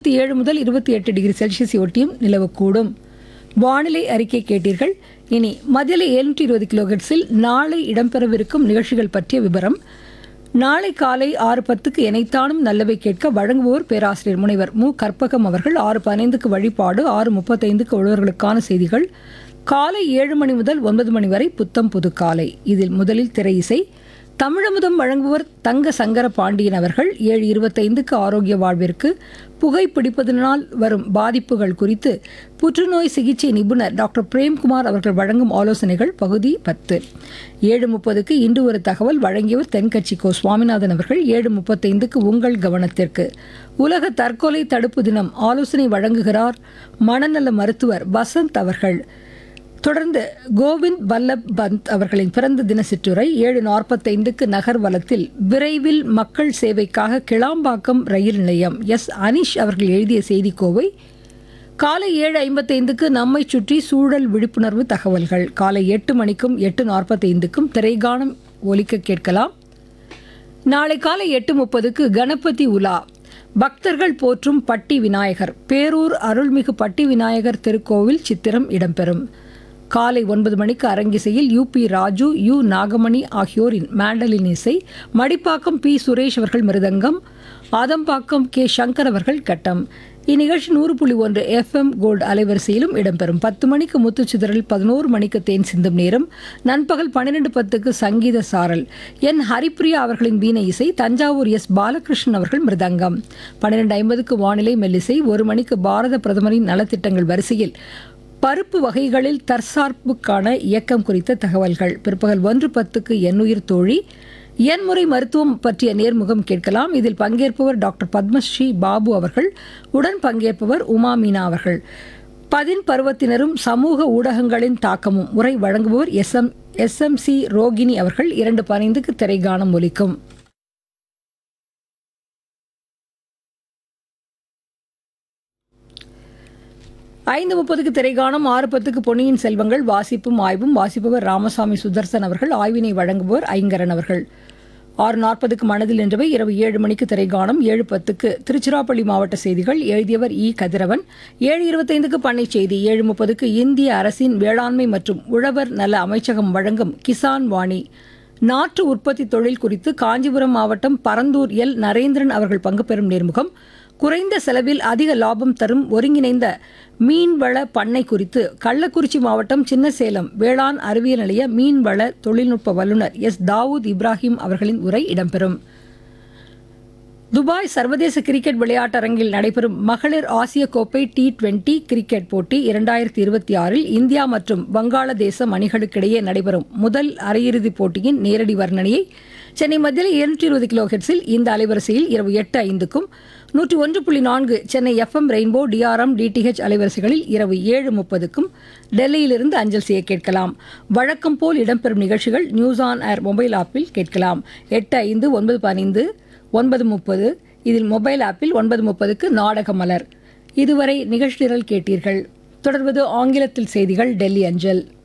இருபத்தி ஏழு முதல் இருபத்தி எட்டு டிகிரி செல்சியஸ் ஒட்டியும் நிலவக்கூடும் வானிலை அறிக்கை கேட்டீர்கள் இனி மதியலை எழுநூற்றி இருபது கிலோஹெர்ட்ஸில் நாளை இடம்பெறவிருக்கும் நிகழ்ச்சிகள் பற்றிய விவரம் நாளை காலை ஆறு பத்துக்கு இணைத்தானும் நல்லவை கேட்க வழங்குவோர் பேராசிரியர் முனைவர் மு கற்பகம் அவர்கள் ஆறு பதினைந்துக்கு வழிபாடு ஆறு முப்பத்தைந்துக்கு உழவர்களுக்கான செய்திகள் காலை ஏழு மணி முதல் ஒன்பது மணி வரை புத்தம் புது காலை இதில் முதலில் திரை இசை தமிழமுதம் வழங்குவோர் தங்க சங்கர பாண்டியன் அவர்கள் ஏழு இருபத்தைந்துக்கு ஆரோக்கிய வாழ்விற்கு புகைப்பிடிப்பதனால் வரும் பாதிப்புகள் குறித்து புற்றுநோய் சிகிச்சை நிபுணர் டாக்டர் பிரேம்குமார் அவர்கள் வழங்கும் ஆலோசனைகள் பகுதி பத்து ஏழு முப்பதுக்கு இன்று ஒரு தகவல் வழங்கியவர் தென்கட்சி கோ சுவாமிநாதன் அவர்கள் ஏழு முப்பத்தைந்துக்கு உங்கள் கவனத்திற்கு உலக தற்கொலை தடுப்பு தினம் ஆலோசனை வழங்குகிறார் மனநல மருத்துவர் வசந்த் அவர்கள் தொடர்ந்து கோவிந்த் வல்லப் பந்த் அவர்களின் பிறந்த தின சிற்றுரை ஏழு நாற்பத்தைந்துக்கு நகர்வலத்தில் விரைவில் மக்கள் சேவைக்காக கிளாம்பாக்கம் ரயில் நிலையம் எஸ் அனிஷ் அவர்கள் எழுதிய செய்திக்கோவை காலை ஏழு ஐம்பத்தைந்துக்கு நம்மை சுற்றி சூழல் விழிப்புணர்வு தகவல்கள் காலை எட்டு மணிக்கும் எட்டு நாற்பத்தைந்துக்கும் திரைகானம் ஒலிக்க கேட்கலாம் நாளை காலை எட்டு முப்பதுக்கு கணபதி உலா பக்தர்கள் போற்றும் பட்டி விநாயகர் பேரூர் அருள்மிகு பட்டி விநாயகர் திருக்கோவில் சித்திரம் இடம்பெறும் காலை ஒன்பது மணிக்கு அரங்கிசையில் U P Raju U Nagamani ஆகியோரின் மேண்டலின் இசை மடிப்பாக்கம் பி சுரேஷ் அவர்கள் மிருதங்கம் ஆதம்பாக்கம் கே சங்கர் அவர்கள் கட்டம் இந்நிகழ்ச்சி நூறு புள்ளி ஒன்று எஃப்எம் கோல்டு அலைவரிசையிலும் இடம்பெறும் பத்து மணிக்கு முத்துச்சிதறல் பதினோரு மணிக்கு தேன் சிந்தும் நேரம் நண்பகல் பன்னிரெண்டு பத்துக்கு சங்கீத சாரல் என் ஹரிப்பிரியா அவர்களின் வீணை இசை தஞ்சாவூர் எஸ் பாலகிருஷ்ணன் அவர்கள் மிருதங்கம் பன்னிரெண்டு ஐம்பதுக்கு வானிலை மெல்லிசை ஒரு மணிக்கு பாரத பிரதமரின் நலத்திட்டங்கள் வரிசையில் பருப்பு வகைகளில் தற்சார்புக்கான இயக்கம் குறித்த தகவல்கள் பிற்பகல் ஒன்று பத்துக்கு எண்ணுயிர் தோழி எண்முறை மருத்துவம் பற்றிய நேர்முகம் கேட்கலாம் இதில் பங்கேற்பவர் டாக்டர் பத்மஸ்ரீ பாபு அவர்கள் உடன் பங்கேற்பவர் உமா மீனா அவர்கள் பதின் பருவத்தினரும் சமூக ஊடகங்களின் தாக்கமும் உரை வழங்குபவர் S M S M C Rohini அவர்கள் இரண்டு பதினைந்துக்கு திரைகானம் ஒலிக்கும் ஐந்து முப்பதுக்கு திரைகாணும் ஆறு பத்துக்கு பொன்னியின் செல்வங்கள் வாசிப்பும் ஆய்வும் வாசிப்பவர் ராமசாமி சுதர்சன் அவர்கள் ஆய்வினை வழங்குபவர் ஐங்கரன் அவர்கள் ஆறு நாற்பதுக்கு மனதில் நின்றவை இரவு ஏழு மணிக்கு திரைகாணும் ஏழு பத்துக்கு திருச்சிராப்பள்ளி மாவட்ட செய்திகள் எழுதியவர் இ கதிரவன் ஏழு இருபத்தைந்துக்கு பண்ணை செய்தி ஏழு முப்பதுக்கு இந்திய அரசின் வேளாண்மை மற்றும் உழவர் நல அமைச்சகம் வழங்கும் கிசான் வாணி நாற்று உற்பத்தி தொழில் குறித்து காஞ்சிபுரம் மாவட்டம் பரந்தூர் எல் நரேந்திரன் அவர்கள் பங்கு பெறும் நேர்முகம் குறைந்த செலவில் அதிக லாபம் தரும் ஒருங்கிணைந்த மீன்வள பண்ணை குறித்து கள்ளக்குறிச்சி மாவட்டம் சின்னசேலம் வேளாண் அறிவியல் நிலைய மீன்வள தொழில்நுட்ப வல்லுநர் எஸ் தாவூத் இப்ராஹிம் அவர்களின் உரை இடம்பெறும் துபாய் சர்வதேச கிரிக்கெட் விளையாட்டரங்கில் நடைபெறும் மகளிர் ஆசிய கோப்பை டி டுவெண்டி கிரிக்கெட் போட்டி இரண்டாயிரத்தி இருபத்தி ஆறில் இந்தியா மற்றும் வங்காளதேசம் அணிகளுக்கிடையே நடைபெறும் முதல் அரையிறுதிப் போட்டியின் நேரடி வர்ணனையை சென்னை மத்தியில் இருநூற்றி இருபது கிலோ ஹெட்ஸில் இந்த அலைவரிசையில் இரவு எட்டு ஐந்துக்கும் நூற்றி ஒன்று புள்ளி நான்கு Chennai FM rainbow D R M D T H அலைவரிசைகளில் இரவு ஏழு முப்பதுக்கும் டெல்லியிலிருந்து அஞ்சல் செய்ய கேட்கலாம் வழக்கம் போல் இடம்பெறும் நிகழ்ச்சிகள் நியூஸ் ஆன் ஏர் மொபைல் ஆப்பில் கேட்கலாம் எட்டு ஐந்து ஒன்பது பதினைந்து ஒன்பது முப்பது இதில் மொபைல் ஆப்பில் ஒன்பது முப்பதுக்கு நாடக மலர் இதுவரை நிகழ்ச்சி நிரல் கேட்டீர்கள் தொடர்வது ஆங்கிலத்தில் செய்திகள் டெல்லி அஞ்சல்